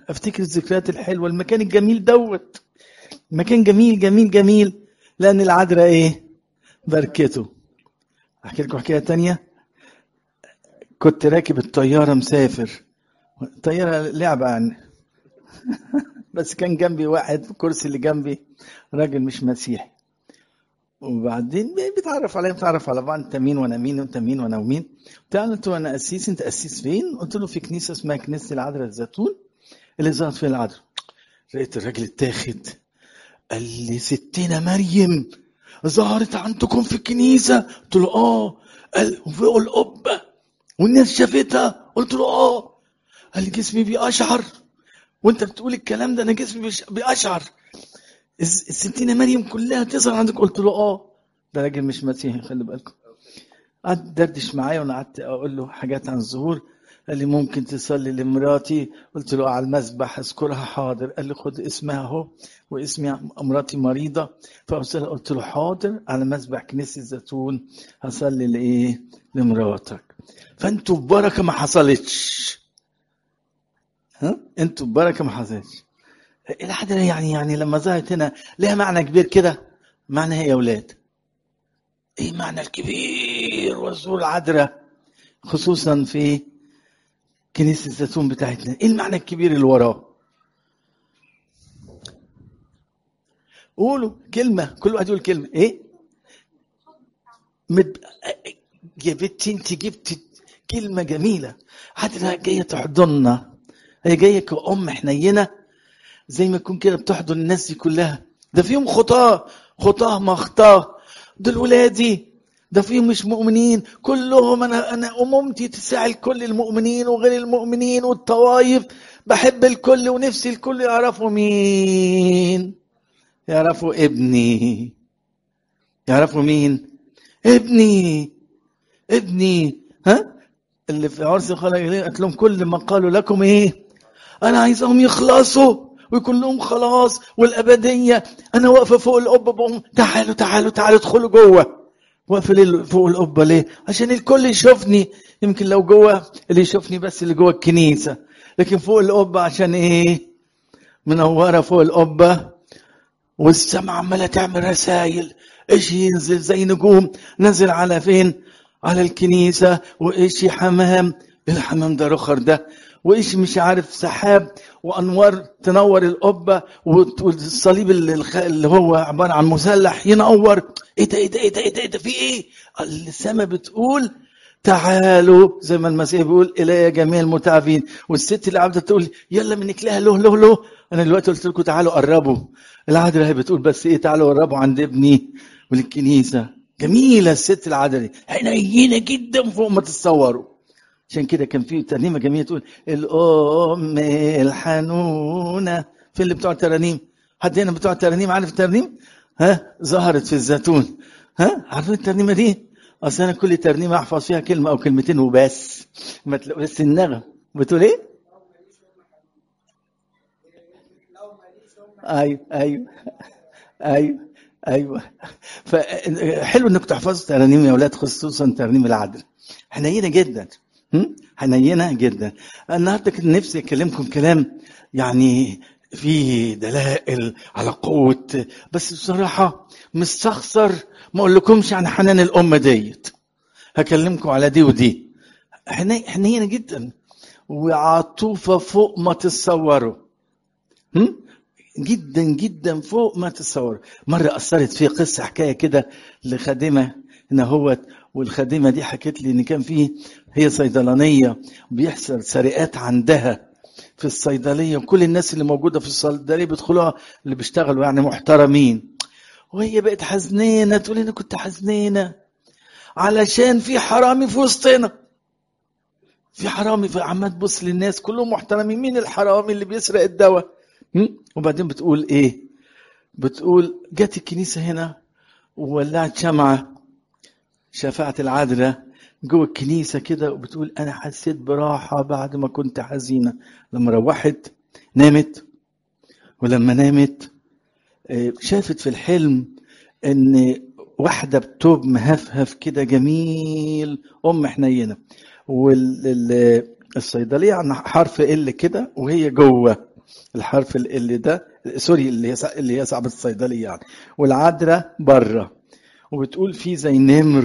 افتكر الذكريات الحلوه المكان الجميل دوت مكان جميل جميل جميل لان العذراء ايه بركته احكي لكم حكايه تانية كنت راكب الطياره مسافر الطياره لعبه يعني بس كان جنبي واحد في الكرسي اللي جنبي راجل مش مسيحي وبعدين بيتعرف عليا بيتعرف على بعض انت مين وانا مين وانت مين وانا ومين قلت له انا قسيس انت قسيس فين؟ قلت له في كنيسه اسمها كنيسه العذراء الزيتون اللي ظهرت فيها العذراء لقيت الراجل اتاخد قال لي ستنا مريم ظهرت عندكم في الكنيسه قلت له اه قال وفوق القبه والناس شافتها قلت له اه قال لي جسمي بيقشعر وانت بتقول الكلام ده انا جسمي بيقشعر الستينة مريم كلها تظهر عندك قلت له اه ده راجل مش مسيحي خلي بالكم قعد دردش معايا وانا قعدت اقول له حاجات عن الظهور قال لي ممكن تصلي لمراتي قلت له على المسبح اذكرها حاضر قال لي خد اسمها اهو واسمي مراتي مريضه فقلت له حاضر على مسبح كنيسه الزيتون هصلي لايه لمراتك فانتوا ببركه ما حصلتش ها انتوا ببركه ما حصلتش العدل يعني يعني لما ظهرت هنا لها معنى كبير كده معنى ايه يا اولاد ايه معنى الكبير والزور العذراء خصوصا في كنيسه الزيتون بتاعتنا ايه المعنى الكبير اللي وراه قولوا كلمه كل واحد يقول كلمه ايه مد... يا بنتي انت جبت كلمه جميله عذراء جايه تحضننا هي جايه كأم حنينه زي ما يكون كده بتحضن الناس دي كلها ده فيهم خطاه خطاه مخطاه دول ولادي ده فيهم مش مؤمنين كلهم انا انا امومتي تساعد كل المؤمنين وغير المؤمنين والطوائف بحب الكل ونفسي الكل يعرفوا مين يعرفوا ابني يعرفوا مين ابني ابني ها اللي في عرس خلق قلت لهم كل ما قالوا لكم ايه انا عايزهم يخلصوا ويكون لهم خلاص والابديه انا واقفه فوق القبه بقوم تعالوا تعالوا تعالوا ادخلوا جوه واقفه ليه فوق القبه ليه؟ عشان الكل يشوفني يمكن لو جوه اللي يشوفني بس اللي جوه الكنيسه لكن فوق القبه عشان ايه؟ منوره فوق القبه والسما عماله تعمل رسايل ايش ينزل زي نجوم نزل على فين؟ على الكنيسه وايش حمام الحمام ده رخر ده وايش مش عارف سحاب وانوار تنور القبه والصليب اللي هو عباره عن مسلح ينور ايه ده ايه ده ايه ده ايه ده, إيه ده في ايه؟ السماء بتقول تعالوا زي ما المسيح بيقول الي جميع المتعبين والست اللي قاعده تقول يلا منك لها له له له انا دلوقتي قلت لكم تعالوا قربوا العذراء هي بتقول بس ايه تعالوا قربوا عند ابني وللكنيسه جميله الست العذراء حنينه جدا فوق ما تتصوروا عشان كده كان في ترنيمه جميله تقول الام الحنونه في اللي بتوع الترانيم حد هنا بتوع الترانيم عارف الترنيم ها ظهرت في الزيتون ها عارفين الترنيمه دي اصل انا كل ترنيمه احفظ فيها كلمه او كلمتين وبس ما تلاقوا بس النغم بتقول ايه ايوه ايوه ايوه ايوه فحلو انكم تحفظوا ترانيم يا اولاد خصوصا ترنيم العدل حنينه جدا حنينه جدا النهارده كنت نفسي اكلمكم كلام يعني فيه دلائل على قوه بس بصراحه مستخسر ما اقول لكمش عن حنان الامه ديت هكلمكم على دي ودي حنينه جدا وعطوفه فوق ما تتصوروا جدا جدا فوق ما تتصوروا مره اثرت في قصه حكايه كده لخادمه ان هو والخادمه دي حكت لي ان كان في هي صيدلانيه بيحصل سرقات عندها في الصيدليه وكل الناس اللي موجوده في الصيدليه بيدخلوها اللي بيشتغلوا يعني محترمين وهي بقت حزنينه تقول انا كنت حزنينه علشان في حرامي في وسطنا في حرامي في عمال تبص للناس كلهم محترمين مين الحرامي اللي بيسرق الدواء وبعدين بتقول ايه بتقول جت الكنيسه هنا وولعت شمعه شفاعة العذراء جوه الكنيسة كده وبتقول أنا حسيت براحة بعد ما كنت حزينة لما روحت نامت ولما نامت شافت في الحلم إن واحدة بتوب مهفهف كده جميل أم حنينة والصيدلية عن حرف ال كده وهي جوه الحرف اللي ده سوري اللي هي اللي هي صعبة الصيدلية يعني والعذراء بره وبتقول في زي نمر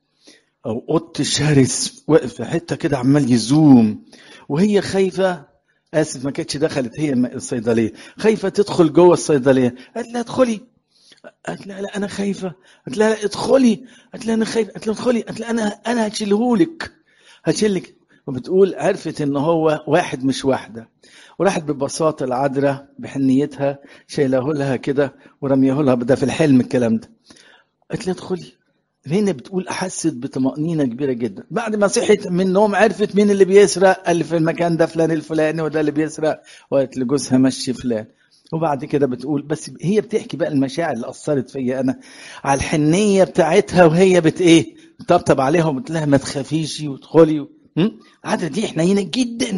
او قط شرس واقف في حته كده عمال يزوم وهي خايفه اسف ما كانتش دخلت هي الصيدليه خايفه تدخل جوه الصيدليه قالت لها ادخلي قالت لها لا انا خايفه قالت لها لا ادخلي قالت لها انا خايفه قالت لها ادخلي قالت لها انا انا هشيلهولك هشيلك وبتقول عرفت ان هو واحد مش واحده وراحت ببساطه العذراء بحنيتها شايله لها كده ورميه لها ده في الحلم الكلام ده قالت لها ادخلي هنا بتقول احست بطمانينه كبيره جدا بعد ما صحت من النوم عرفت مين اللي بيسرق اللي في المكان ده فلان الفلاني وده اللي بيسرق وقالت لجوزها مشي فلان وبعد كده بتقول بس هي بتحكي بقى المشاعر اللي اثرت فيا انا على الحنيه بتاعتها وهي بت ايه بتطبطب عليها وبتقول لها ما تخافيش وادخلي العذراء دي حنينه جدا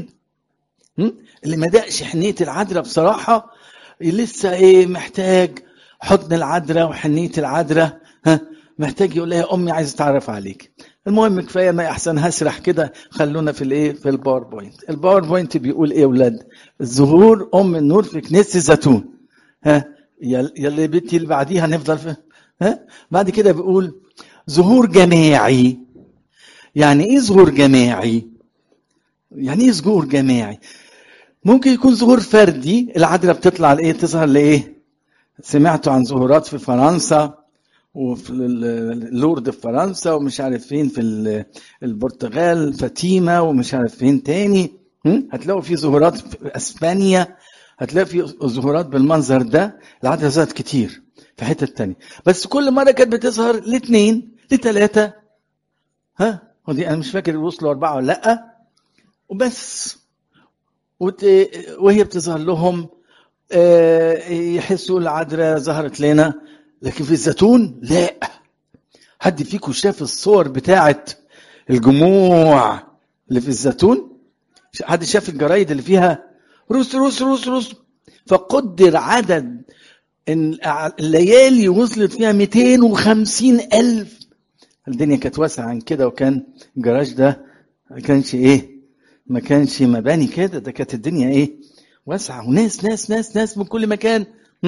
اللي ما دقش حنيه العذراء بصراحه لسه ايه محتاج حضن العذراء وحنيه العذراء ها محتاج يقول لها يا امي عايز اتعرف عليك المهم كفايه ما احسن هسرح كده خلونا في الايه في الباوربوينت الباوربوينت بيقول ايه يا اولاد ظهور ام النور في كنيسه زيتون ها يلي بنتي اللي بعديها نفضل في ها بعد كده بيقول ظهور جماعي يعني ايه ظهور جماعي يعني ايه ظهور جماعي ممكن يكون ظهور فردي العذراء بتطلع لايه تظهر لايه سمعتوا عن ظهورات في فرنسا وفي لورد في فرنسا ومش عارف فين في البرتغال فاتيما ومش عارف فين تاني هتلاقوا في ظهورات في اسبانيا هتلاقي في ظهورات بالمنظر ده العدد ظهرت كتير في حتة تانية بس كل مرة كانت بتظهر لاثنين لثلاثة ها ودي انا مش فاكر وصلوا اربعة ولا لا وبس وت... وهي بتظهر لهم يحسوا العذراء ظهرت لنا لكن في الزيتون لا حد فيكم شاف الصور بتاعت الجموع اللي في الزيتون حد شاف الجرايد اللي فيها روس روس روس روس فقدر عدد الليالي وصلت فيها 250 ألف الدنيا كانت واسعة عن كده وكان الجراج ده ما كانش ايه ما كانش مباني كده ده كانت الدنيا ايه واسعة وناس ناس ناس ناس من كل مكان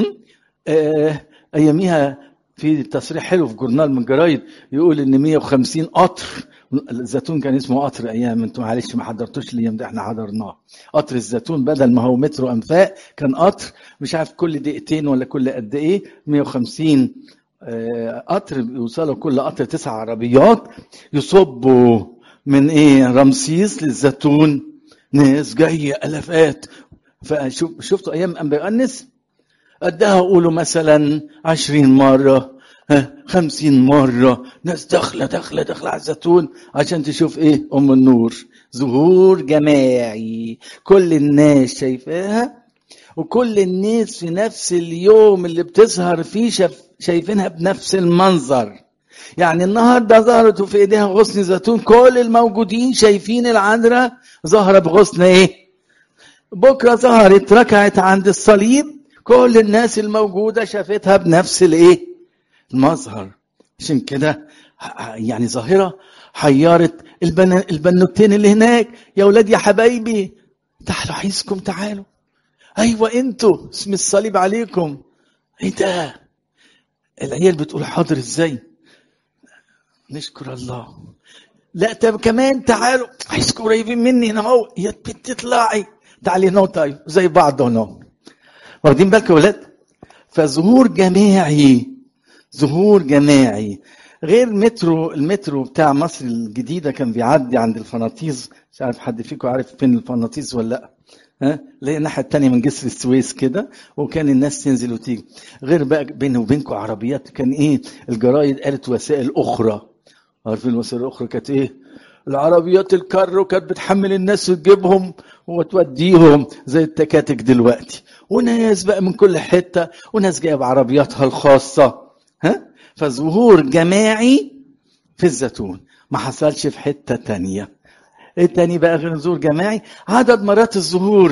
آه اياميها في تصريح حلو في جورنال من الجرايد يقول ان 150 قطر الزيتون كان اسمه قطر ايام انتوا معلش ما حضرتوش الايام ده احنا حضرناه قطر الزيتون بدل ما هو مترو انفاق كان قطر مش عارف كل دقيقتين ولا كل قد ايه 150 قطر يوصلوا كل قطر تسع عربيات يصبوا من ايه رمسيس للزيتون ناس جايه الافات فشوف شفتوا ايام انبياء النس قدها قولوا مثلا عشرين مرة خمسين مرة ناس داخلة داخلة داخلة على الزيتون عشان تشوف ايه أم النور ظهور جماعي كل الناس شايفاها وكل الناس في نفس اليوم اللي بتظهر فيه شاف شايفينها بنفس المنظر يعني النهارده ظهرت في ايديها غصن زيتون كل الموجودين شايفين العذراء ظاهره بغصن ايه بكره ظهرت ركعت عند الصليب كل الناس الموجودة شافتها بنفس الايه المظهر عشان كده يعني ظاهرة حيرت البن... البنوتين اللي هناك يا ولاد يا حبايبي تعالوا عايزكم تعالوا ايوه انتوا اسم الصليب عليكم ايه ده العيال بتقول حاضر ازاي نشكر الله لا طب كمان تعالوا عايزكم قريبين مني هنا اهو يا بنت اطلعي تعالي هنا طيب زي بعض هنا واخدين بالكم يا ولاد فظهور جماعي ظهور جماعي غير مترو المترو بتاع مصر الجديدة كان بيعدي عند الفناطيز مش عارف حد فيكم عارف فين الفناطيز ولا لا ها اللي هي الناحية التانية من جسر السويس كده وكان الناس تنزل وتيجي غير بقى بيني وبينكم عربيات كان ايه الجرايد قالت وسائل أخرى عارفين الوسائل الأخرى كانت ايه العربيات الكر كانت بتحمل الناس وتجيبهم وتوديهم زي التكاتك دلوقتي وناس بقى من كل حتة وناس جاية بعربياتها الخاصة ها فظهور جماعي في الزيتون ما حصلش في حتة تانية التاني بقى غير ظهور جماعي عدد مرات الظهور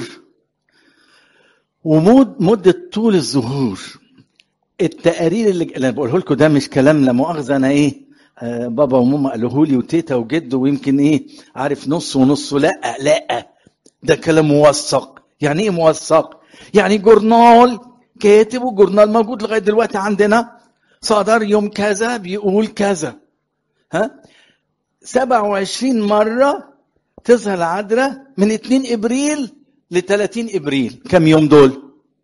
ومد مدة طول الظهور التقارير اللي اللي بقوله لكم ده مش كلام لا مؤاخذة أنا إيه آه بابا وماما قالوه لي وتيتا وجد ويمكن إيه عارف نص ونص لا لا ده كلام موثق يعني إيه موثق؟ يعني جورنال كاتب وجورنال موجود لغايه دلوقتي عندنا صدر يوم كذا بيقول كذا ها 27 مره تظهر العذراء من 2 ابريل ل 30 ابريل كم يوم دول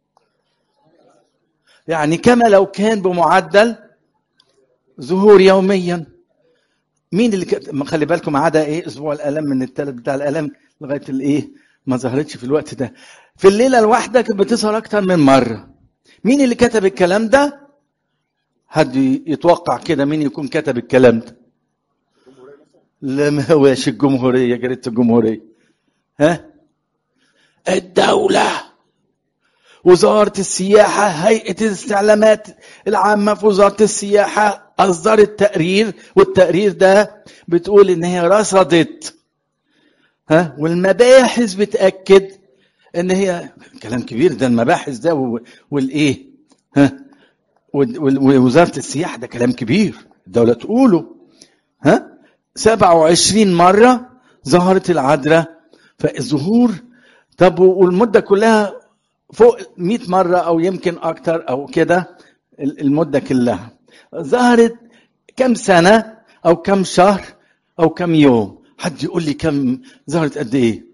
يعني كما لو كان بمعدل ظهور يوميا مين اللي ك... خلي بالكم عدا ايه اسبوع الالم من الثالث بتاع الالم لغايه الايه ما ظهرتش في الوقت ده في الليله الواحده كانت بتظهر اكتر من مره مين اللي كتب الكلام ده حد يتوقع كده مين يكون كتب الكلام ده لا ما هواش الجمهوريه جريده الجمهوريه ها الدوله وزاره السياحه هيئه الاستعلامات العامه في وزاره السياحه اصدرت تقرير والتقرير ده بتقول ان هي رصدت ها والمباحث بتاكد ان هي كلام كبير ده المباحث ده والايه ها ووزاره السياحه ده كلام كبير الدوله تقوله ها 27 مره ظهرت العذراء فالظهور طب والمده كلها فوق 100 مره او يمكن اكتر او كده المده كلها ظهرت كم سنه او كم شهر او كم يوم حد يقول لي كم ظهرت قد ايه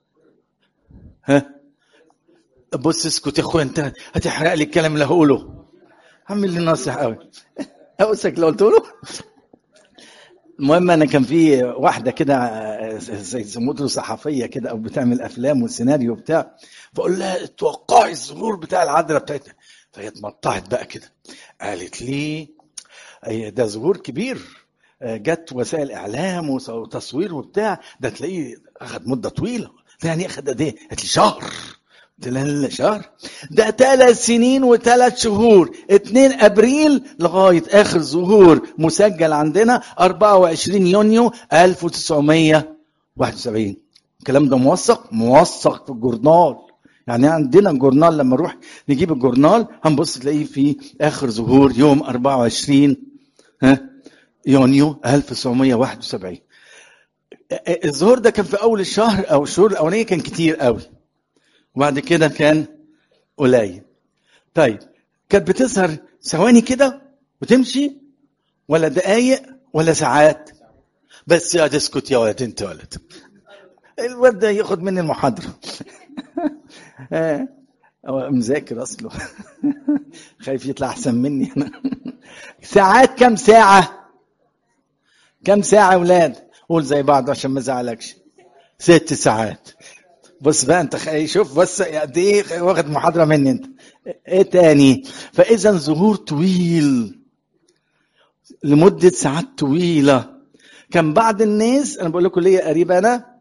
ها بص اسكت يا اخويا انت هتحرق لي الكلام اللي هقوله عامل لي ناصح قوي اوسك لو قلت له المهم انا كان في واحده كده زي زموته صحفيه كده او بتعمل افلام وسيناريو بتاع فاقول لها توقعي الظهور بتاع العذراء بتاعتنا فهي اتمطعت بقى كده قالت لي ده ظهور كبير جت وسائل اعلام وتصوير وبتاع ده تلاقيه اخذ مده طويله يعني اخذ قد ايه؟ قالت لي شهر قلت لها لا شهر ده ثلاث سنين وثلاث شهور 2 ابريل لغايه اخر ظهور مسجل عندنا 24 يونيو 1971 الكلام ده موثق موثق في الجورنال يعني عندنا جورنال لما نروح نجيب الجورنال هنبص تلاقيه في اخر ظهور يوم 24 ها يونيو 1971 الظهور ده كان في اول الشهر او الشهور الاولانيه كان كتير قوي وبعد كده كان قليل طيب كانت بتظهر ثواني كده وتمشي ولا دقايق ولا ساعات بس يا تسكت يا ولد انت ولد الولد ده ياخد مني المحاضره هو مذاكر اصله خايف يطلع احسن مني انا ساعات كم ساعه كم ساعه يا ولاد قول زي بعض عشان ما ازعلكش ست ساعات بص بقى انت خ... شوف بس قد ايه واخد محاضره مني انت ايه تاني فاذا ظهور طويل لمده ساعات طويله كان بعض الناس انا بقول لكم ليا قريب انا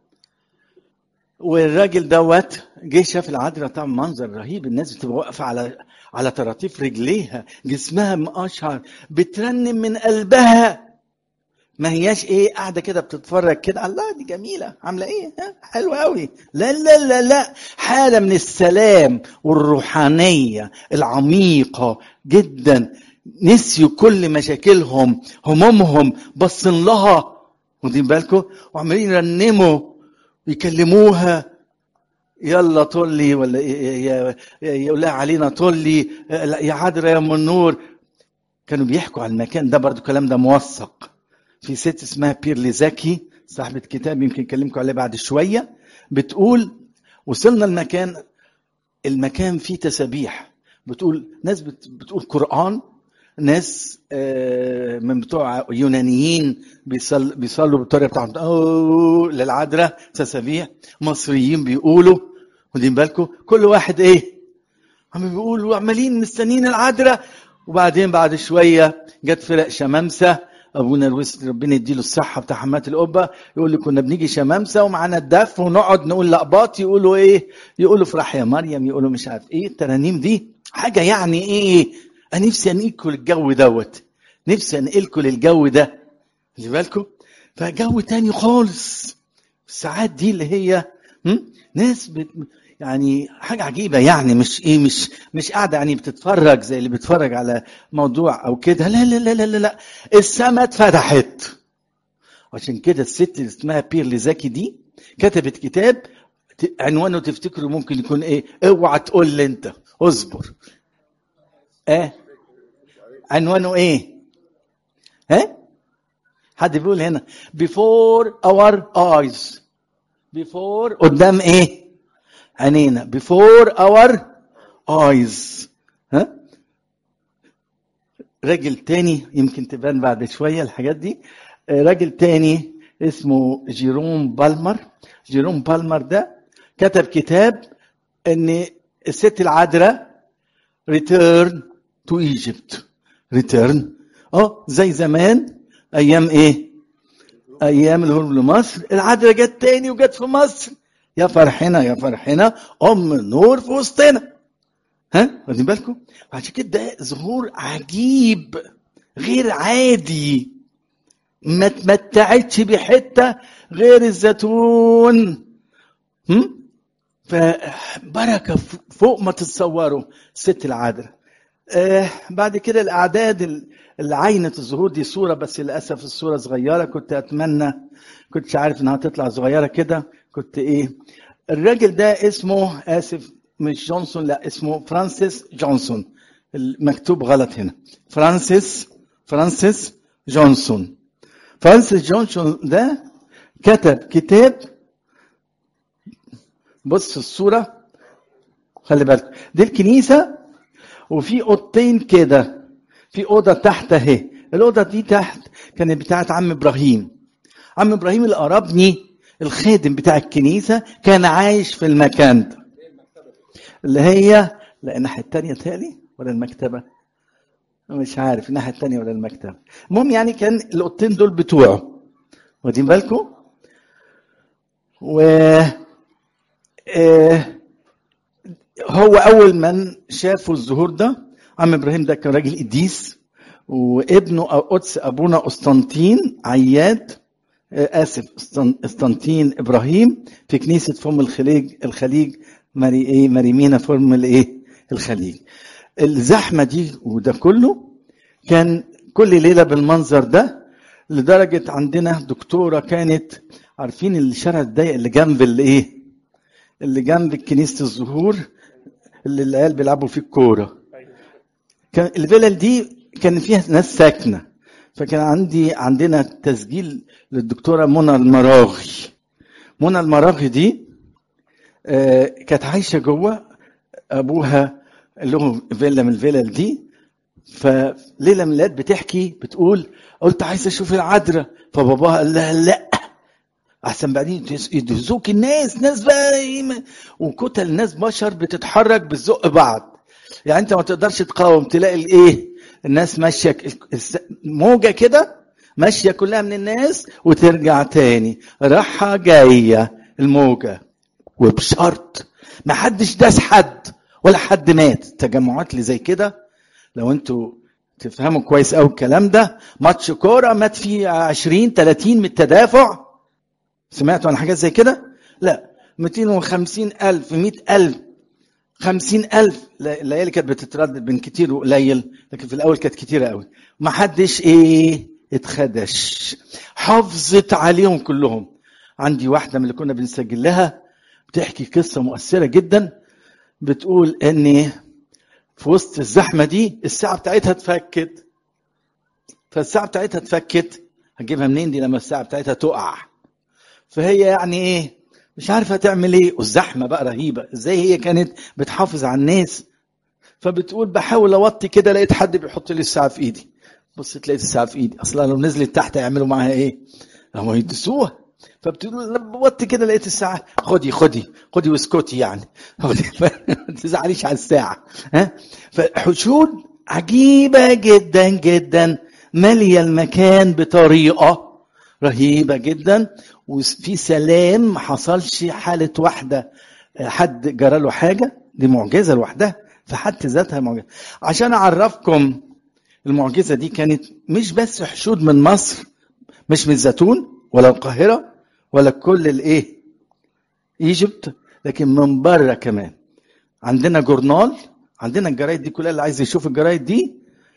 والراجل دوت جه شاف العذراء طبعا منظر رهيب الناس بتبقى واقفه على على طراطيف رجليها جسمها مقشعر بترنم من قلبها ما هياش ايه قاعده كده بتتفرج كده الله دي جميله عامله ايه ها حلوه قوي لا لا لا لا حاله من السلام والروحانيه العميقه جدا نسيوا كل مشاكلهم همومهم باصين لها واخدين بالكم وعمالين يرنموا يكلموها يلا طلي ولا يقول لها علينا طلي يا عذرا يا ام النور كانوا بيحكوا على المكان ده برضو الكلام ده موثق في ست اسمها بيرلي زكي صاحبة كتاب يمكن اكلمكم عليه بعد شوية بتقول وصلنا المكان المكان فيه تسابيح بتقول ناس بتقول قرآن ناس من بتوع يونانيين بيصل بيصلوا بالطريقه بتاعتهم اوه للعذراء تسابيح مصريين بيقولوا واخدين بالكم كل واحد ايه عم بيقولوا عمالين مستنيين العذراء وبعدين بعد شويه جت فرق شمامسه ابونا الوسط ربنا يديله الصحه بتاع حمات القبه يقول لي كنا بنيجي شمامسه ومعانا الدف ونقعد نقول لقباط يقولوا ايه يقولوا افرح يا مريم يقولوا مش عارف ايه الترانيم دي حاجه يعني ايه انا نفسي انقلكم الجو دوت نفسي انقلكم للجو ده خلي بالكم فجو تاني خالص الساعات دي اللي هي ناس بت يعني حاجة عجيبة يعني مش ايه مش مش قاعدة يعني بتتفرج زي اللي بيتفرج على موضوع او كده لا لا لا لا لا, لا. السماء اتفتحت عشان كده الست اللي اسمها بيرلي زكي دي كتبت كتاب ت- عنوانه تفتكروا ممكن يكون ايه اوعى تقول لي انت اصبر ايه عنوانه ايه ها حد بيقول هنا before our eyes before قدام ايه عينينا before our eyes ها راجل تاني يمكن تبان بعد شوية الحاجات دي آه، راجل تاني اسمه جيروم بالمر جيروم بالمر ده كتب كتاب ان الست العذراء return to Egypt return اه زي زمان ايام ايه ايام الهروب لمصر العذراء جت تاني وجت في مصر يا فرحنا يا فرحنا ام نور في وسطنا ها واخدين بالكم عشان كده ده ظهور عجيب غير عادي ما تمتعتش بحته غير الزيتون هم؟ فبركه ف- فوق ما تتصوروا الست العذراء آه بعد كده الاعداد ال- اللي عينت الظهور دي صوره بس للاسف الصوره صغيره كنت اتمنى كنتش عارف انها تطلع صغيره كده كنت ايه الراجل ده اسمه اسف مش جونسون لا اسمه فرانسيس جونسون المكتوب غلط هنا فرانسيس فرانسيس جونسون فرانسيس جونسون ده كتب كتاب بص الصورة خلي بالك دي الكنيسة وفي أوضتين كده في أوضة تحت أهي الأوضة دي تحت كانت بتاعت عم إبراهيم عم إبراهيم اللي قربني الخادم بتاع الكنيسة كان عايش في المكان ده اللي هي لا الناحية التانية تالي ولا المكتبة مش عارف الناحية التانية ولا المكتبة المهم يعني كان الأوضتين دول بتوعه واخدين بالكم و آه، هو اول من شافوا الظهور ده عم ابراهيم ده كان راجل قديس وابنه أو قدس ابونا قسطنطين عياد آه، اسف قسطن- قسطنطين ابراهيم في كنيسه فم الخليج الخليج ماري ايه ماريمينا فم الايه الخليج الزحمه دي وده كله كان كل ليله بالمنظر ده لدرجه عندنا دكتوره كانت عارفين الشارع الضيق اللي جنب الايه اللي جنب كنيسه الزهور اللي العيال بيلعبوا فيه الكوره كان الفيلل دي كان فيها ناس ساكنه فكان عندي عندنا تسجيل للدكتوره منى المراغي منى المراغي دي آه، كانت عايشه جوه ابوها له فيلا من الفيلل دي فليله من الليالي بتحكي بتقول قلت عايزه اشوف العذراء فباباها قال لها لا احسن بعدين يدهز- يدهزوك الناس ناس بقى إيه ما- وكتل الناس بشر بتتحرك بتزق بعض يعني انت ما تقدرش تقاوم تلاقي الايه الناس ماشيه ك- الس- موجه كده ماشيه كلها من الناس وترجع تاني راحه جايه الموجه وبشرط ما حدش داس حد ولا حد مات التجمعات اللي زي كده لو انتوا تفهموا كويس قوي الكلام ده ماتش كوره مات فيه 20 30 من التدافع سمعتوا عن حاجات زي كده؟ لا 250 ألف 100 ألف 50 ألف الليالي كانت بتتردد بين كتير وقليل لكن في الأول كانت كتيرة قوي ما حدش إيه اتخدش حافظت عليهم كلهم عندي واحدة من اللي كنا بنسجل لها بتحكي قصة مؤثرة جدا بتقول إن في وسط الزحمة دي الساعة بتاعتها اتفكت فالساعة بتاعتها اتفكت هتجيبها منين دي لما الساعة بتاعتها تقع فهي يعني ايه مش عارفه تعمل ايه والزحمه بقى رهيبه ازاي هي كانت بتحافظ على الناس فبتقول بحاول اوطي كده لقيت حد بيحط لي الساعه في ايدي بص لقيت الساعه في ايدي اصلا لو نزلت تحت يعملوا معاها ايه هم يدسوها فبتقول لما بوطي كده لقيت الساعه خدي خدي خدي واسكتي يعني خدي ما تزعليش على الساعه ها فحشود عجيبه جدا جدا ماليه المكان بطريقه رهيبه جدا وفي سلام ما حصلش حاله واحده حد جرى له حاجه دي معجزه لوحدها في حد ذاتها معجزه عشان اعرفكم المعجزه دي كانت مش بس حشود من مصر مش من الزيتون ولا القاهره ولا كل الايه ايجيبت لكن من بره كمان عندنا جورنال عندنا الجرايد دي كلها اللي عايز يشوف الجرايد دي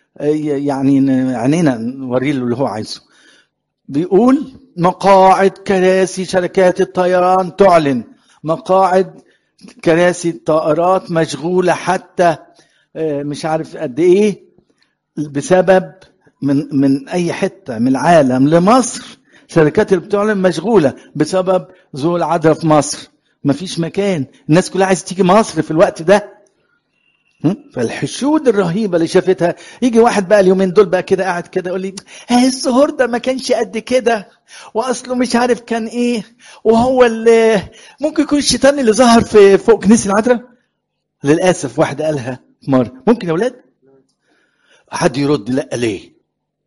يعني عينينا نوريه له اللي هو عايزه بيقول مقاعد كراسي شركات الطيران تعلن مقاعد كراسي طائرات مشغوله حتى آه، مش عارف قد ايه بسبب من من اي حته من العالم لمصر شركات اللي بتعلن مشغوله بسبب ذو العذراء في مصر مفيش مكان الناس كلها عايزه تيجي مصر في الوقت ده هم؟ فالحشود الرهيبه اللي شافتها يجي واحد بقى اليومين دول بقى كده قاعد كده يقول لي ها السهور ده ما كانش قد كده واصله مش عارف كان ايه وهو اللي ممكن يكون الشيطان اللي ظهر في فوق كنيسه العذراء للاسف واحد قالها مره ممكن يا اولاد حد يرد لا ليه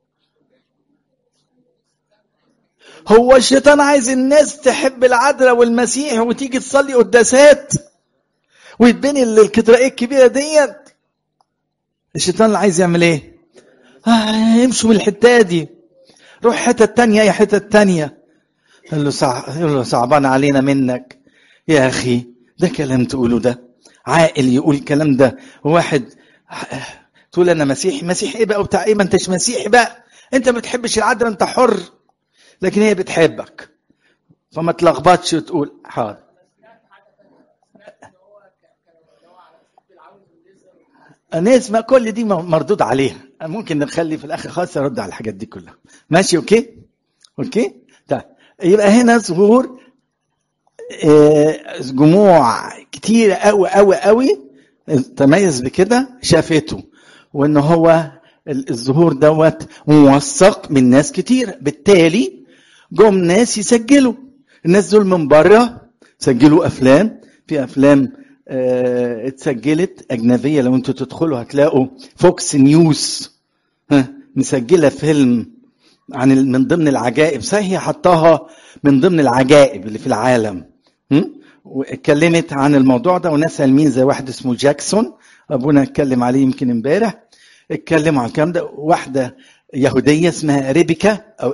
هو الشيطان عايز الناس تحب العذراء والمسيح وتيجي تصلي قداسات ويتبني الكترائيه الكبيره ديت الشيطان اللي عايز يعمل ايه؟ آه يمشوا من الحته دي روح حته تانية يا حته تانية قال له صع... قال له صعبان علينا منك يا اخي ده كلام تقوله ده عاقل يقول الكلام ده واحد تقول انا مسيحي مسيحي ايه بقى وبتاع ايه ما انتش مسيحي بقى انت ما بتحبش العدل انت حر لكن هي بتحبك فما تلخبطش وتقول حاضر نسمع كل دي مردود عليها ممكن نخلي في الاخر خالص ارد على الحاجات دي كلها ماشي اوكي اوكي طيب يبقى هنا ظهور جموع كتيرة قوي قوي قوي تميز بكده شافته وان هو الظهور دوت موثق من ناس كتير بالتالي جم ناس يسجلوا الناس دول من بره سجلوا افلام في افلام اه اتسجلت اجنبيه لو انتوا تدخلوا هتلاقوا فوكس نيوز ها مسجله فيلم عن من ضمن العجائب صحيح هي حطاها من ضمن العجائب اللي في العالم واتكلمت عن الموضوع ده وناس علمين زي واحد اسمه جاكسون ابونا اتكلم عليه يمكن امبارح اتكلموا عن الكلام ده واحده يهوديه اسمها ريبيكا او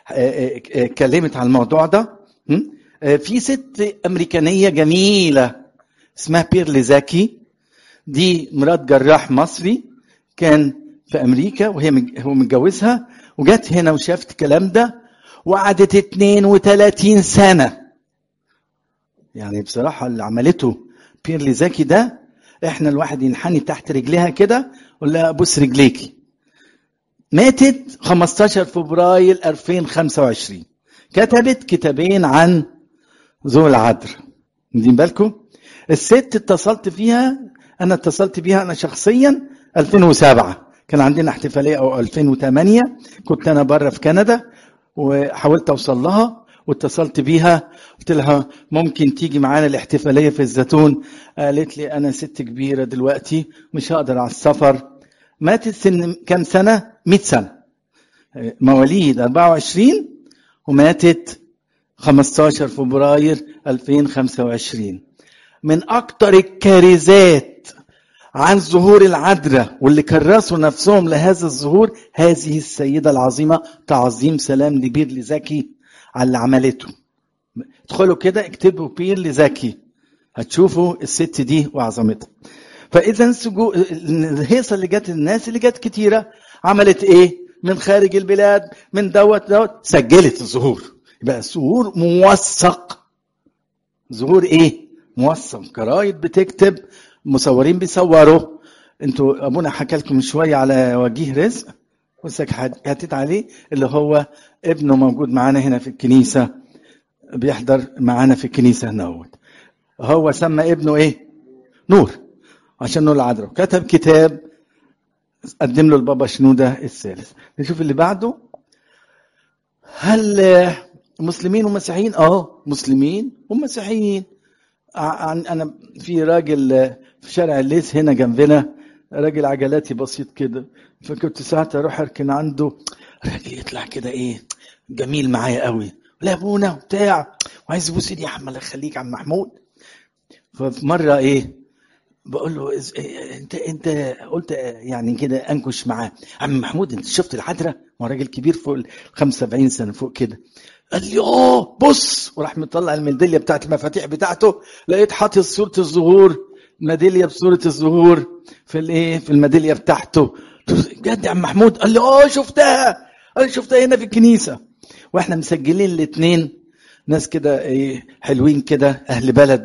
اتكلمت عن الموضوع ده في ست امريكانيه جميله اسمها بيرلي زكي دي مرات جراح مصري كان في امريكا وهي هو متجوزها وجت هنا وشافت الكلام ده وقعدت 32 سنه يعني بصراحه اللي عملته بيرلي زكي ده احنا الواحد ينحني تحت رجليها كده ولا بص رجليكي ماتت 15 فبراير 2025 كتبت كتابين عن ذو العذر واخدين بالكم الست اتصلت فيها انا اتصلت بيها انا شخصيا 2007 كان عندنا احتفاليه او 2008 كنت انا بره في كندا وحاولت اوصل لها واتصلت بيها قلت لها ممكن تيجي معانا الاحتفاليه في الزيتون قالت لي انا ست كبيره دلوقتي مش هقدر على السفر ماتت سن كام سنه 100 سنه مواليد 24 وماتت 15 فبراير 2025 من اكتر الكارثات عن ظهور العذراء واللي كرسوا نفسهم لهذا الظهور هذه السيده العظيمه تعظيم سلام لبير لزكي على اللي عملته ادخلوا كده اكتبوا بير لزكي هتشوفوا الست دي وعظمتها فاذا سجو... الهيصه اللي جت الناس اللي جت كتيره عملت ايه من خارج البلاد من دوت دوت سجلت الظهور يبقى الظهور موثق ظهور ايه موثق جرايد بتكتب مصورين بيصوروا انتوا ابونا حكى لكم شويه على وجيه رزق وسك حكيت عليه اللي هو ابنه موجود معانا هنا في الكنيسه بيحضر معانا في الكنيسه هنا هو سمى ابنه ايه نور عشان نور العذراء كتب كتاب قدم له البابا شنودة الثالث نشوف اللي بعده هل مسلمين ومسيحيين اه مسلمين ومسيحيين انا في راجل في شارع الليث هنا جنبنا راجل عجلاتي بسيط كده فكنت ساعات اروح اركن عنده راجل يطلع كده ايه جميل معايا قوي لا ابونا بتاع وعايز يبوس ايدي يا عم الله يخليك عم محمود ففي مره ايه بقول له انت انت قلت يعني كده انكش معاه عم محمود انت شفت العذراء هو راجل كبير فوق ال 75 سنه فوق كده قال لي اه بص وراح مطلع الميداليه بتاعت المفاتيح بتاعته لقيت حاطط صوره الظهور ميداليه بصوره الظهور في الايه في الميداليه بتاعته بجد يا عم محمود قال لي اه شفتها قال لي شفتها هنا في الكنيسه واحنا مسجلين الاثنين ناس كده ايه حلوين كده اهل بلد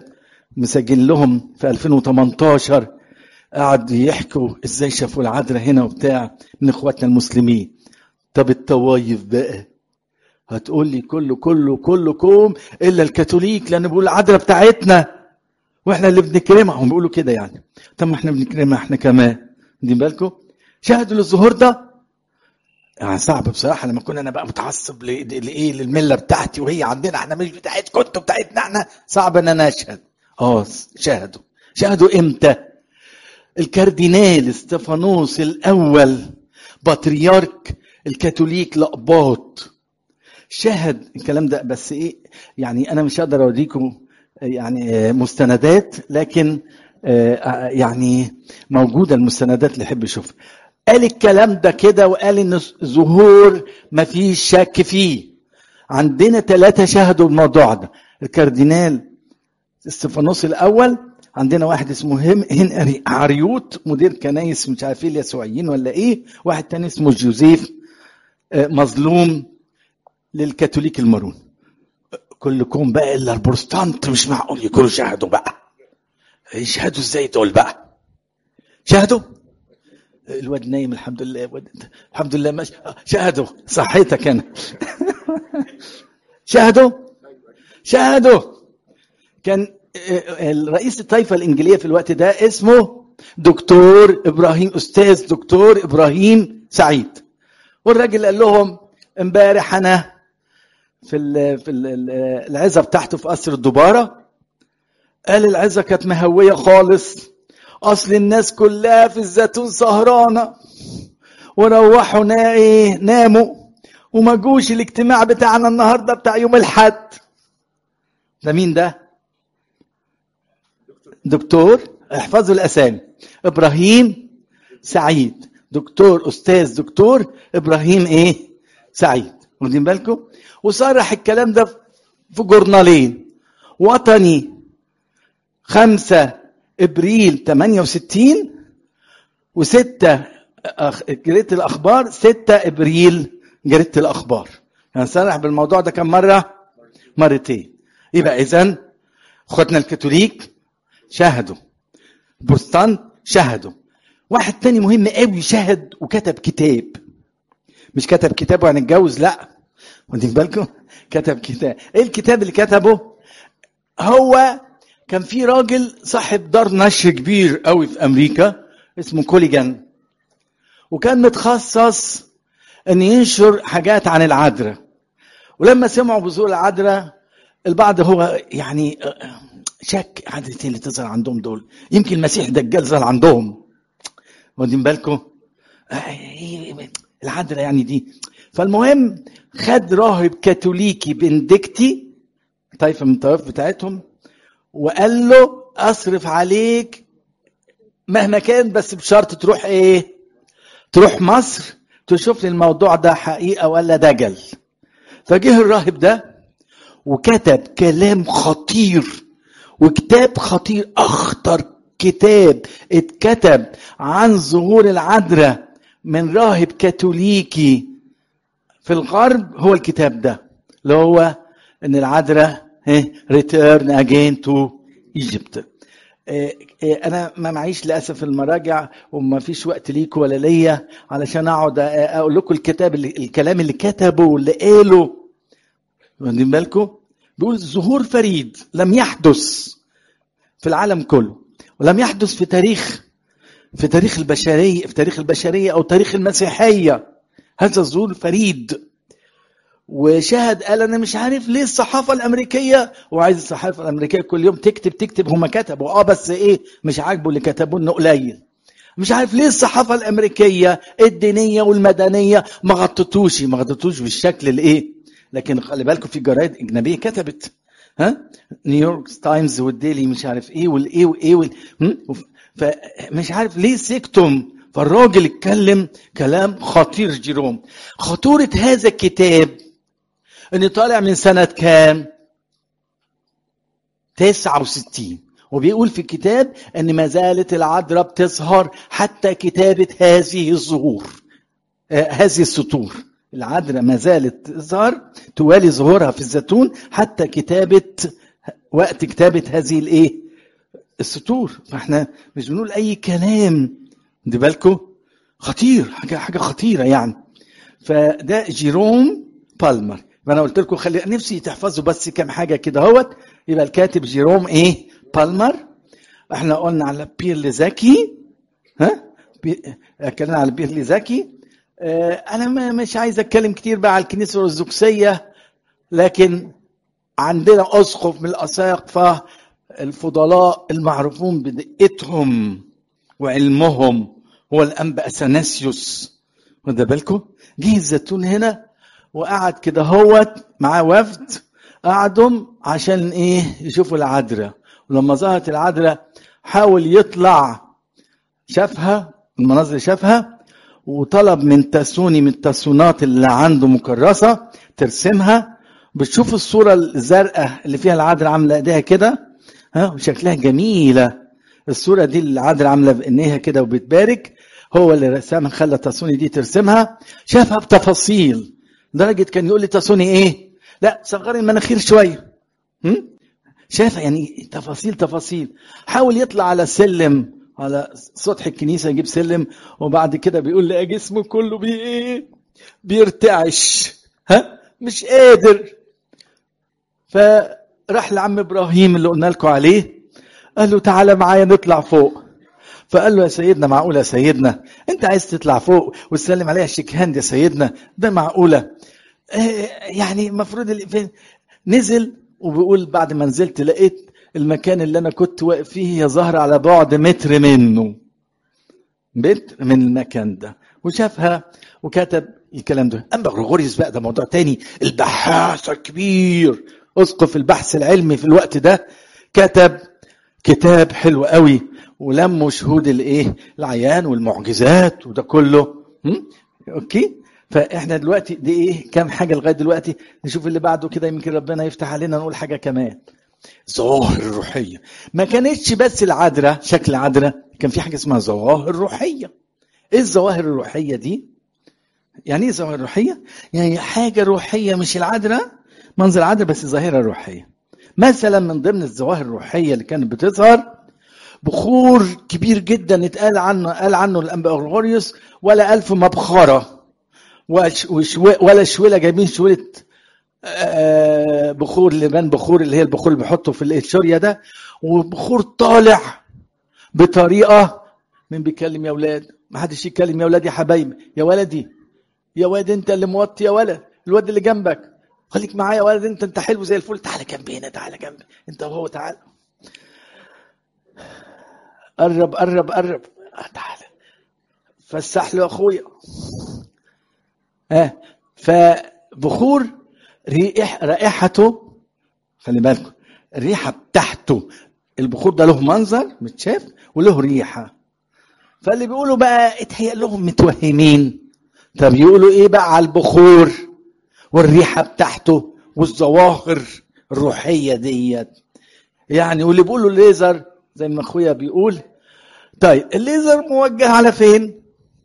مسجل لهم في 2018 قعد يحكوا ازاي شافوا العذراء هنا وبتاع من اخواتنا المسلمين طب الطوايف بقى هتقول لي كله كله كله كوم الا الكاثوليك لان بيقول العذراء بتاعتنا واحنا اللي بنكرمها هم بيقولوا كده يعني طب ما احنا بنكرمها احنا كمان واخدين بالكم شاهدوا للظهور ده يعني صعب بصراحه لما اكون انا بقى متعصب لايه للمله بتاعتي وهي عندنا احنا مش بتاعتكم انتوا بتاعتنا احنا صعب ان انا اشهد اه شاهدوا شاهدوا امتى الكاردينال استفانوس الاول بطريرك الكاثوليك لقباط شهد الكلام ده بس ايه يعني انا مش هقدر اوريكم يعني مستندات لكن يعني موجوده المستندات اللي يحب يشوفها قال الكلام ده كده وقال ان ظهور ما فيش شك فيه عندنا ثلاثه شهدوا الموضوع ده الكاردينال استفانوس الاول عندنا واحد اسمه هم هنري عريوت مدير كنايس مش عارف ايه اليسوعيين ولا ايه واحد تاني اسمه جوزيف مظلوم للكاثوليك المارون كلكم بقى الا البروتستانت مش معقول يكونوا شهدوا بقى يشهدوا ازاي دول بقى شهدوا الواد نايم الحمد لله الواد الحمد لله ماشي شهدوا صحيتك انا شهدوا شهدوا كان الرئيس الطائفه الانجيليه في الوقت ده اسمه دكتور ابراهيم استاذ دكتور ابراهيم سعيد والراجل قال لهم امبارح انا في ال في ال العزه بتاعته في قصر الدباره قال العزه كانت مهويه خالص اصل الناس كلها في الزيتون سهرانه وروحوا نا ايه ناموا وما جوش الاجتماع بتاعنا النهارده بتاع يوم الحد ده مين ده دكتور احفظوا الاسامي ابراهيم سعيد دكتور استاذ دكتور ابراهيم ايه سعيد واخدين بالكم وصرح الكلام ده في جورنالين وطني خمسة ابريل 68 وستة جريدة الاخبار 6 ابريل جريدة الاخبار يعني صرح بالموضوع ده كم مرة مرتين يبقى اذا اخواتنا الكاثوليك شاهدوا بروتستانت شهدوا واحد تاني مهم قوي شهد وكتب كتاب مش كتب كتاب وهنتجوز لا واخدين بالكم كتب كتاب ايه الكتاب اللي كتبه هو كان في راجل صاحب دار نشر كبير قوي في امريكا اسمه كوليجان وكان متخصص ان ينشر حاجات عن العذراء ولما سمعوا بظهور العذراء البعض هو يعني شك عادتين اللي تظهر عندهم دول يمكن المسيح دجال ظهر عندهم واخدين بالكم العذراء يعني دي فالمهم خد راهب كاثوليكي بندكتي طائفه من الطوائف بتاعتهم وقال له اصرف عليك مهما كان بس بشرط تروح ايه تروح مصر تشوف لي الموضوع ده حقيقه ولا دجل فجه الراهب ده وكتب كلام خطير وكتاب خطير اخطر كتاب اتكتب عن ظهور العذراء من راهب كاثوليكي في الغرب هو الكتاب ده اللي هو ان العذراء ريتيرن اجين تو ايجيبت انا ما معيش للاسف المراجع وما فيش وقت ليكوا ولا ليا علشان اقعد اقول لكم الكتاب اللي الكلام اللي كتبه واللي قاله واخدين بالكم بيقول ظهور فريد لم يحدث في العالم كله ولم يحدث في تاريخ في تاريخ البشريه في تاريخ البشريه او تاريخ المسيحيه هذا الظهور فريد وشاهد قال انا مش عارف ليه الصحافه الامريكيه وعايز الصحافه الامريكيه كل يوم تكتب تكتب هم كتبوا اه بس ايه مش عاجبه اللي كتبوه انه قليل مش عارف ليه الصحافه الامريكيه الدينيه والمدنيه ما غطتوش ما غطتوش بالشكل الايه لكن خلي بالكم في جرايد اجنبيه كتبت ها نيويورك تايمز والديلي مش عارف ايه والايه وايه وال... فمش عارف ليه سكتم فالراجل اتكلم كلام خطير جيروم خطورة هذا الكتاب ان طالع من سنة كام 69 وبيقول في الكتاب ان ما زالت العذراء بتظهر حتى كتابة هذه الظهور آه هذه السطور العذراء ما زالت تظهر توالي ظهورها في الزيتون حتى كتابة وقت كتابة هذه الايه السطور فاحنا مش بنقول اي كلام دي بالكم خطير حاجه حاجه خطيره يعني فده جيروم بالمر فانا قلت لكم خلي نفسي تحفظوا بس كام حاجه كده اهوت يبقى الكاتب جيروم ايه بالمر احنا قلنا على بيرلي زكي ها بي... اتكلمنا على بيرلي زكي اه انا ما مش عايز اتكلم كتير بقى على الكنيسه الارثوذكسيه لكن عندنا اسقف من الاساقفه الفضلاء المعروفون بدقتهم وعلمهم هو الانبا اثناسيوس واخد بالكم جه الزيتون هنا وقعد كده هوت معاه وفد قعدوا عشان ايه يشوفوا العذراء ولما ظهرت العذراء حاول يطلع شافها المناظر شافها وطلب من تاسوني من التاسونات اللي عنده مكرسه ترسمها بتشوف الصوره الزرقاء اللي فيها العذراء عامله ايديها كده ها وشكلها جميله الصوره دي اللي العذراء عامله بعينيها كده وبتبارك هو اللي رسمها خلى تاسوني دي ترسمها شافها بتفاصيل لدرجه كان يقول لي تاسوني ايه لا صغري المناخير شويه هم؟ شايفه يعني تفاصيل تفاصيل حاول يطلع على سلم على سطح الكنيسه يجيب سلم وبعد كده بيقول لي جسمه كله بي ايه بيرتعش ها مش قادر فراح لعم ابراهيم اللي قلنا لكم عليه قال له تعالى معايا نطلع فوق فقال له يا سيدنا معقولة يا سيدنا انت عايز تطلع فوق وتسلم عليها شيك هاند يا سيدنا ده معقولة يعني المفروض نزل وبيقول بعد ما نزلت لقيت المكان اللي انا كنت واقف فيه هي ظاهرة على بعد متر منه متر من المكان ده وشافها وكتب الكلام ده اما غريغوريوس بقى ده موضوع تاني البحاث الكبير اسقف البحث العلمي في الوقت ده كتب كتاب حلو قوي ولموا شهود الايه العيان والمعجزات وده كله م? اوكي فاحنا دلوقتي دي ايه كام حاجه لغايه دلوقتي نشوف اللي بعده كده يمكن ربنا يفتح علينا نقول حاجه كمان ظواهر الروحيه ما كانتش بس العذراء شكل عذراء كان في حاجه اسمها ظواهر روحيه ايه الظواهر الروحيه دي يعني ايه ظواهر روحيه يعني حاجه روحيه مش العذراء منظر عذراء بس ظاهره روحيه مثلا من ضمن الظواهر الروحيه اللي كانت بتظهر بخور كبير جدا اتقال عنه قال عنه الانبا غريغوريوس ولا ألف مبخره ولا شويله جايبين شويله بخور لبان بخور اللي هي البخور اللي بيحطه في الشوريه ده وبخور طالع بطريقه مين بيتكلم يا ولاد ما حدش يتكلم يا ولاد يا حبايبي يا ولدي يا واد انت اللي موطي يا ولد الواد اللي جنبك خليك معايا يا ولد انت انت حلو زي الفل تعالى جنبي هنا تعالى جنبي انت وهو تعالى قرب قرب قرب تعالى فسح له اخويا ها فبخور ريح رائحته خلي بالكم الريحه بتاعته البخور ده له منظر متشاف وله ريحه فاللي بيقولوا بقى اتهيأ لهم متوهمين طب يقولوا ايه بقى على البخور والريحه بتاعته والظواهر الروحيه ديت يعني واللي بيقولوا الليزر زي ما اخويا بيقول طيب الليزر موجه على فين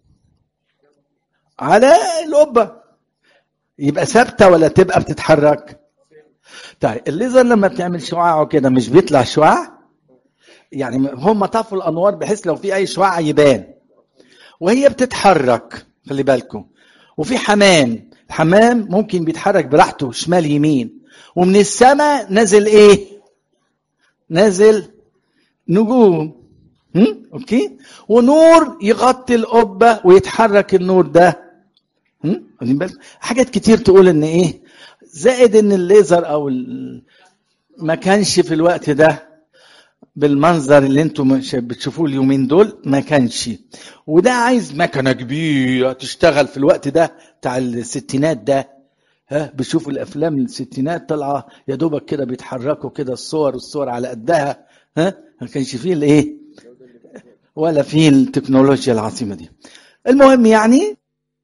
على القبه يبقى ثابته ولا تبقى بتتحرك طيب الليزر لما بتعمل شعاعه كده مش بيطلع شعاع يعني هم طفوا الانوار بحيث لو في اي شعاع يبان وهي بتتحرك خلي بالكم وفي حمام الحمام ممكن بيتحرك براحته شمال يمين ومن السماء نازل ايه نازل نجوم هم؟ اوكي ونور يغطي القبه ويتحرك النور ده واخدين بالك حاجات كتير تقول ان ايه زائد ان الليزر او ال... ما كانش في الوقت ده بالمنظر اللي انتم بتشوفوه اليومين دول ما كانش وده عايز مكنه كبيره تشتغل في الوقت ده بتاع الستينات ده ها بتشوفوا الافلام الستينات طالعه يا دوبك كده بيتحركوا كده الصور والصور على قدها ها ما كانش فيه الايه ولا فيه التكنولوجيا العظيمه دي المهم يعني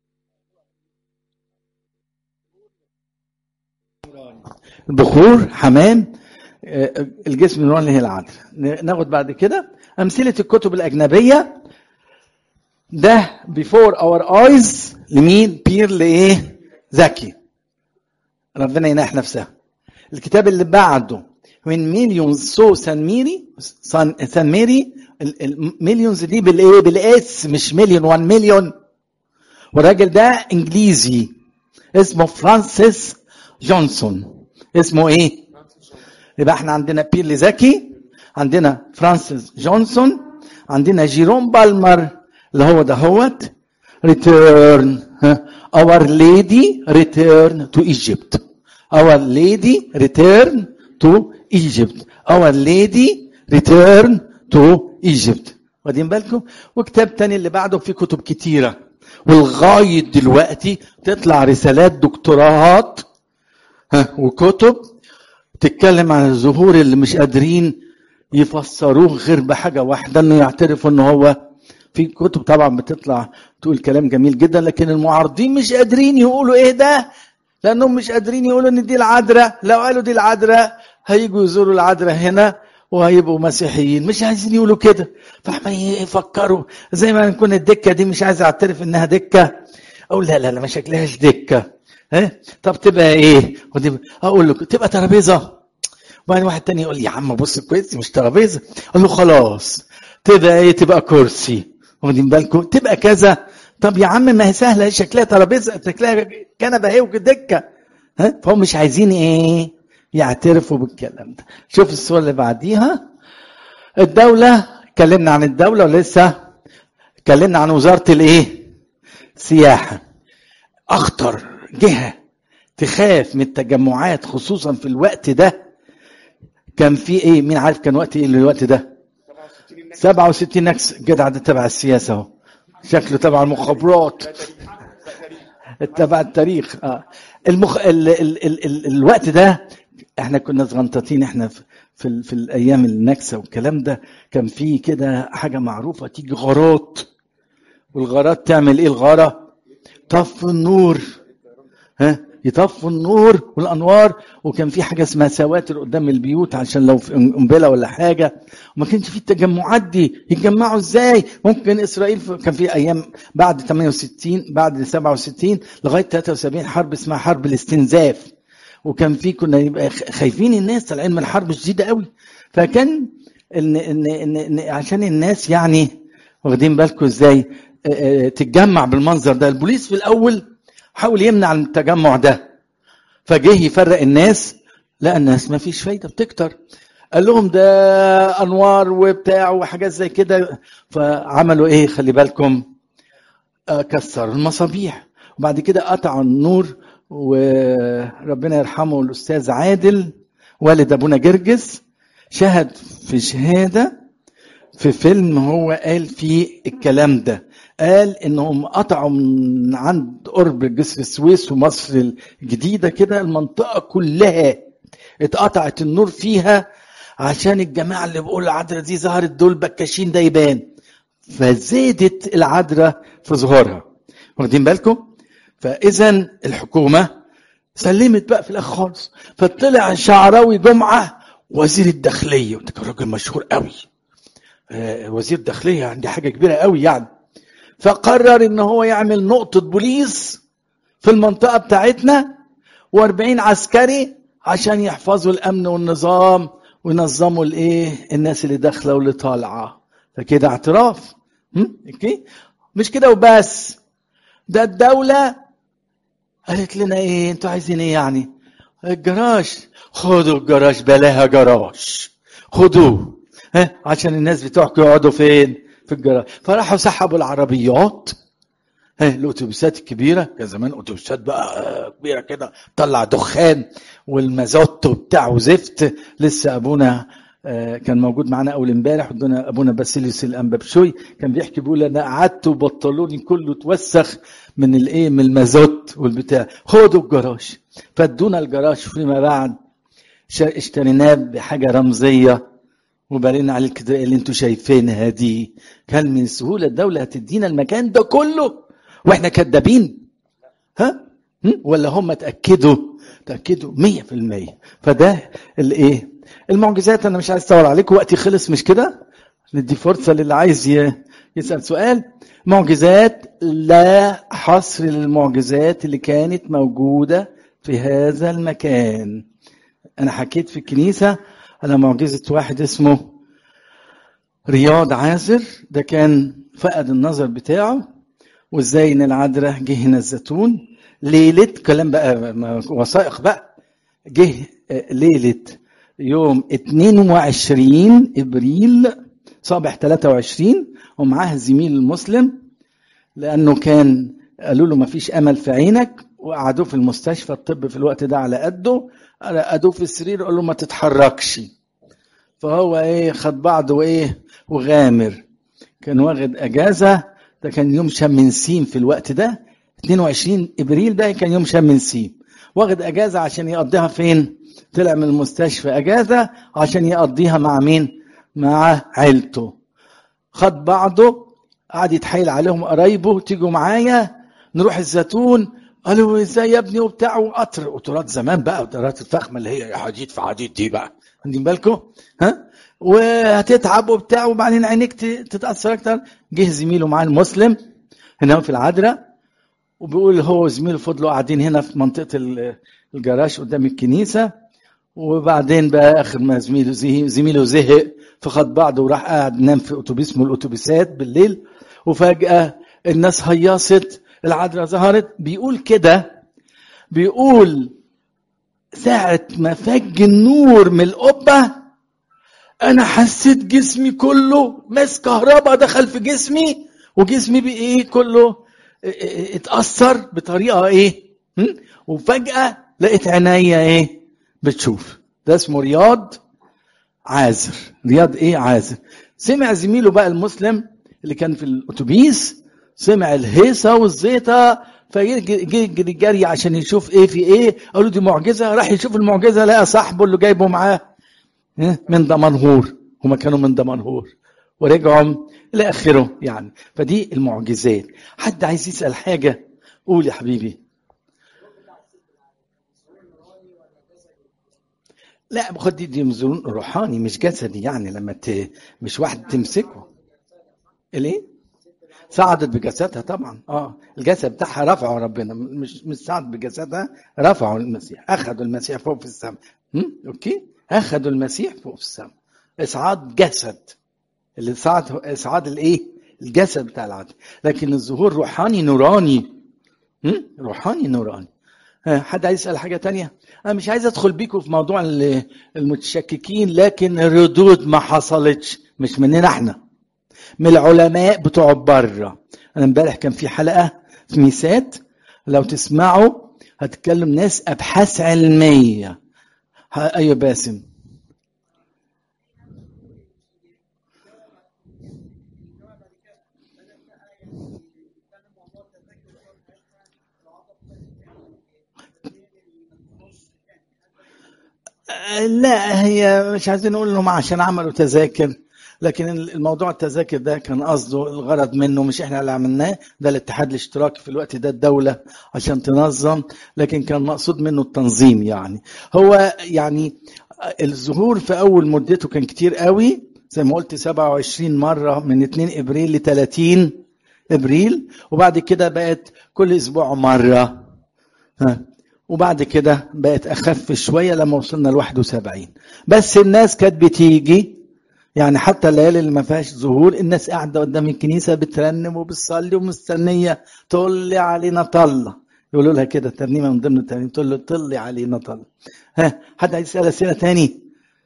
البخور حمام الجسم النوراني هي العدل ناخد بعد كده امثله الكتب الاجنبيه ده بيفور اور ايز لمين بير لايه ذكي ربنا يناح نفسها الكتاب اللي بعده من مليونز سو سان ميري سان سان ميري المليونز دي بالايه بالاس مش مليون 1 مليون والراجل ده انجليزي اسمه فرانسيس جونسون اسمه ايه يبقى احنا عندنا بيرلي زكي عندنا فرانسيس جونسون عندنا جيروم بالمر اللي هو دهوت ريتيرن اور ليدي ريتيرن تو ايجيبت اور ليدي ريتيرن تو ايجيبت اور ليدي ريتيرن تو ايجيبت واخدين بالكم وكتاب تاني اللي بعده في كتب كتيره ولغايه دلوقتي تطلع رسالات دكتوراهات ها وكتب تتكلم عن الظهور اللي مش قادرين يفسروه غير بحاجه واحده انه يعترفوا ان هو في كتب طبعا بتطلع تقول كلام جميل جدا لكن المعارضين مش قادرين يقولوا ايه ده لانهم مش قادرين يقولوا ان دي العذراء لو قالوا دي العذراء هيجوا يزوروا العذراء هنا وهيبقوا مسيحيين مش عايزين يقولوا كده فاحنا يفكروا زي ما نكون الدكه دي مش عايز اعترف انها دكه اقول لا لا لا ما شكلهاش دكه ها طب تبقى ايه اقول له تبقى ترابيزه وبعدين واحد تاني يقول لي يا عم بص كويس مش ترابيزه اقول له خلاص تبقى ايه تبقى كرسي واخدين بالكم تبقى كذا طب يا عم ما هي سهله شكلها ترابيزه شكلها كنبه اهي ودكه ها فهم مش عايزين ايه يعترفوا بالكلام ده شوف الصوره اللي بعديها الدوله اتكلمنا عن الدوله ولسه اتكلمنا عن وزاره الايه سياحه اخطر جهه تخاف من التجمعات خصوصا في الوقت ده كان في ايه مين عارف كان وقت ايه الوقت ده 67 نكس جدع ده تبع السياسه اهو شكله تبع المخابرات تبع التاريخ اه المخ... ال... ال... ال... ال... الوقت ده احنا كنا صغنطتين احنا في في, ال... في الايام النكسه والكلام ده كان في كده حاجه معروفه تيجي غارات والغارات تعمل ايه الغاره طف النور ها يطفوا النور والانوار وكان في حاجه اسمها سواتر قدام البيوت عشان لو في قنبله ولا حاجه وما كانش في التجمعات دي يتجمعوا ازاي ممكن اسرائيل كان في ايام بعد 68 بعد 67 لغايه 73 حرب اسمها حرب الاستنزاف وكان في كنا يبقى خايفين الناس طالعين من حرب شديده قوي فكان ان ان ان, إن عشان الناس يعني واخدين بالكم ازاي تتجمع بالمنظر ده البوليس في الاول حاول يمنع التجمع ده فجه يفرق الناس لا الناس ما فيش فايده بتكتر قال لهم ده انوار وبتاع وحاجات زي كده فعملوا ايه خلي بالكم كسروا المصابيح وبعد كده قطعوا النور وربنا يرحمه الاستاذ عادل والد ابونا جرجس شهد في شهاده في فيلم هو قال فيه الكلام ده قال انهم قطعوا من عند قرب جسر السويس ومصر الجديده كده المنطقه كلها اتقطعت النور فيها عشان الجماعه اللي بيقول العذراء دي ظهرت دول بكاشين ده يبان فزادت العذراء في ظهورها واخدين بالكم فاذا الحكومه سلمت بقى في الاخر خالص فطلع شعراوي جمعه وزير الداخليه وده كان راجل مشهور قوي وزير الداخليه عندي حاجه كبيره قوي يعني فقرر ان هو يعمل نقطة بوليس في المنطقة بتاعتنا و40 عسكري عشان يحفظوا الامن والنظام وينظموا الايه الناس اللي داخله واللي طالعه فكده اعتراف اوكي مش كده وبس ده الدوله قالت لنا ايه انتوا عايزين ايه يعني الجراج خدوا الجراج بلاها جراج خدوه ها عشان الناس بتوعكم يقعدوا فين في الجراج فراحوا سحبوا العربيات ها الاتوبيسات الكبيره كان زمان اتوبيسات بقى كبيره كده طلع دخان والمازوت وبتاع وزفت لسه ابونا كان موجود معانا اول امبارح ادونا ابونا باسيليوس الانبابشوي كان بيحكي بيقول انا قعدت وبطلوني كله اتوسخ من الايه من المازوت والبتاع خدوا الجراج فادونا الجراج فيما بعد اشتريناه بحاجه رمزيه وبنينا عليه كده اللي انتوا شايفينها دي كان من سهوله الدوله هتدينا المكان ده كله واحنا كدابين ها ولا هم اتاكدوا تاكدوا 100% فده الايه المعجزات انا مش عايز اطول عليكم وقتي خلص مش كده ندي فرصه للي عايز يسال سؤال معجزات لا حصر للمعجزات اللي كانت موجوده في هذا المكان انا حكيت في الكنيسه على معجزة واحد اسمه رياض عازر ده كان فقد النظر بتاعه وازاي ان العذراء جه هنا الزيتون ليلة كلام بقى وثائق بقى جه ليلة يوم 22 ابريل صباح 23 ومعاه زميل المسلم لانه كان قالوا له ما فيش امل في عينك وقعدوه في المستشفى الطب في الوقت ده على قده قعدوه في السرير قالوا له ما تتحركش فهو ايه خد بعضه وايه وغامر كان واخد اجازه ده كان يوم شم نسيم في الوقت ده 22 ابريل ده كان يوم شم نسيم واخد اجازه عشان يقضيها فين طلع من المستشفى اجازه عشان يقضيها مع مين مع عيلته خد بعضه قعد يتحايل عليهم قرايبه تيجوا معايا نروح الزيتون قالوا ازاي يا ابني وبتاع وقطر قطارات زمان بقى قطارات الفخمه اللي هي حديد في حديد دي بقى واخدين بالكم ها وهتتعب وبتاع وبعدين عينيك تتاثر اكتر جه زميله معاه المسلم هنا في العذراء وبيقول هو وزميله فضلوا قاعدين هنا في منطقه الجراج قدام الكنيسه وبعدين بقى اخر ما زميله زه... زميله زهق فخد بعضه وراح قاعد نام في اتوبيس من الاتوبيسات بالليل وفجاه الناس هيصت العذراء ظهرت بيقول كده بيقول ساعة ما فج النور من القبة أنا حسيت جسمي كله ماس كهرباء دخل في جسمي وجسمي بإيه كله اتأثر بطريقة إيه وفجأة لقيت عينيا إيه بتشوف ده اسمه رياض عازر رياض إيه عازر سمع زميله بقى المسلم اللي كان في الأتوبيس سمع الهيصة والزيطة فيجي جري عشان يشوف ايه في ايه قالوا دي معجزه راح يشوف المعجزه لقى صاحبه اللي جايبه معاه من دمنهور هما كانوا من دمنهور ورجعوا الى اخره يعني فدي المعجزات حد عايز يسال حاجه قول يا حبيبي لا خد دي, دي روحاني مش جسدي يعني لما ت... مش واحد تمسكه الايه صعدت بجسدها طبعا اه الجسد بتاعها رفعه ربنا مش مش صعد بجسدها رفعوا المسيح اخذوا المسيح فوق في السماء اوكي اخذوا المسيح فوق في السماء اصعاد جسد اللي صعد اصعاد الايه الجسد بتاع العدل لكن الظهور روحاني نوراني روحاني نوراني حد عايز يسال حاجه تانية انا مش عايز ادخل بيكم في موضوع المتشككين لكن الردود ما حصلتش مش مننا احنا من العلماء بتوع بره انا امبارح كان في حلقه في ميسات لو تسمعوا هتكلم ناس ابحاث علميه ايوه باسم لا هي مش عايزين نقول انهم عشان عملوا تذاكر لكن الموضوع التذاكر ده كان قصده الغرض منه مش احنا اللي عملناه ده الاتحاد الاشتراكي في الوقت ده الدولة عشان تنظم لكن كان مقصود منه التنظيم يعني هو يعني الظهور في اول مدته كان كتير قوي زي ما قلت 27 مرة من 2 ابريل ل 30 ابريل وبعد كده بقت كل اسبوع مرة ها وبعد كده بقت اخف شوية لما وصلنا ل 71 بس الناس كانت بتيجي يعني حتى الليالي اللي ما فيهاش ظهور الناس قاعده قدام الكنيسه بترنم وبتصلي ومستنيه تقول لي علينا طله يقولوا لها كده ترنيمه من ضمن الترنيم تقول له طلي علينا طله ها حد عايز يسال اسئله تاني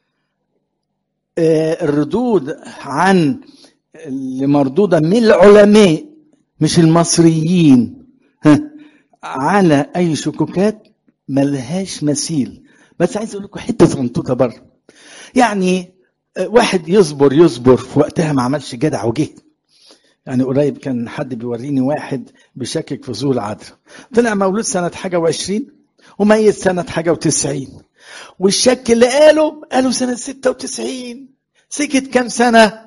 آه الردود عن اللي مردوده من العلماء مش المصريين ها على اي شكوكات ملهاش مثيل بس عايز اقول لكم حته صنطوطه بره يعني واحد يصبر يصبر في وقتها ما عملش جدع وجه يعني قريب كان حد بيوريني واحد بيشكك في ظهور العذراء طلع مولود سنة حاجة وعشرين وميت سنة حاجة وتسعين والشك اللي قاله قاله سنة ستة وتسعين سكت كام سنة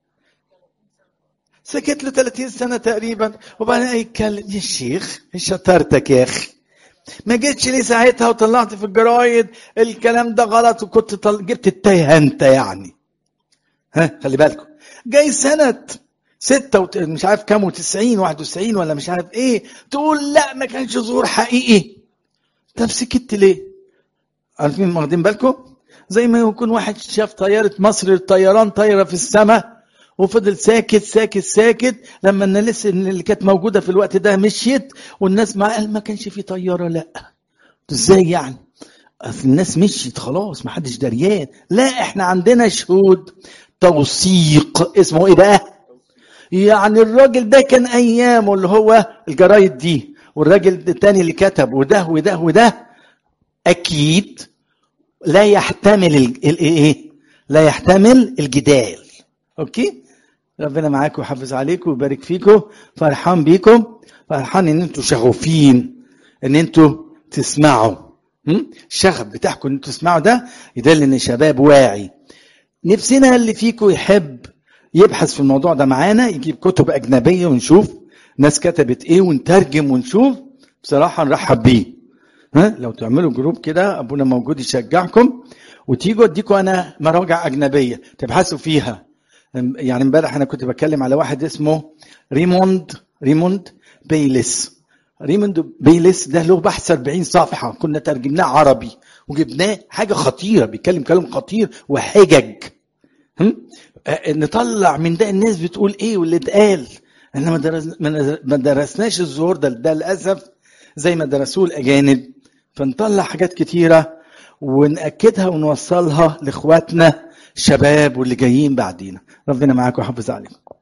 سكت له 30 سنة تقريبا وبعدين يتكلم يا شيخ شطارتك يا أخي ما جيتش ليه ساعتها وطلعت في الجرايد الكلام ده غلط وكنت طل... جبت التايه انت يعني ها خلي بالكم جاي سنة ستة وت... مش عارف كام وتسعين واحد وتسعين ولا مش عارف ايه تقول لا ما كانش ظهور حقيقي طب سكت ليه عارفين واخدين بالكم زي ما يكون واحد شاف طياره مصر الطيران طايره في السماء وفضل ساكت ساكت ساكت لما الناس اللي كانت موجوده في الوقت ده مشيت والناس معاه قال ما كانش في طياره لا ازاي يعني اصل الناس مشيت خلاص ما حدش دريان لا احنا عندنا شهود توثيق اسمه ايه بقى يعني الراجل ده كان ايامه اللي هو الجرايد دي والراجل التاني اللي كتب وده وده وده اكيد لا يحتمل الايه لا يحتمل الجدال اوكي ربنا معاكم ويحافظ عليكم ويبارك فيكم فرحان بيكم فرحان ان انتوا شغوفين ان انتوا تسمعوا الشغف بتاعكم ان انتوا تسمعوا ده يدل ان شباب واعي نفسنا اللي فيكم يحب يبحث في الموضوع ده معانا يجيب كتب اجنبيه ونشوف ناس كتبت ايه ونترجم ونشوف بصراحه نرحب بيه ها لو تعملوا جروب كده ابونا موجود يشجعكم وتيجوا اديكم انا مراجع اجنبيه تبحثوا فيها يعني امبارح انا كنت بتكلم على واحد اسمه ريموند ريموند بيلس ريموند بيلس ده له بحث 40 صفحه كنا ترجمناه عربي وجبناه حاجه خطيره بيتكلم كلام خطير وحجج نطلع من ده الناس بتقول ايه واللي اتقال احنا ما, درس ما درسناش الظهور ده ده للاسف زي ما درسوه الاجانب فنطلع حاجات كتيره ونأكدها ونوصلها لاخواتنا الشباب واللي جايين بعدينا ربنا معاكم ويحافظ عليكم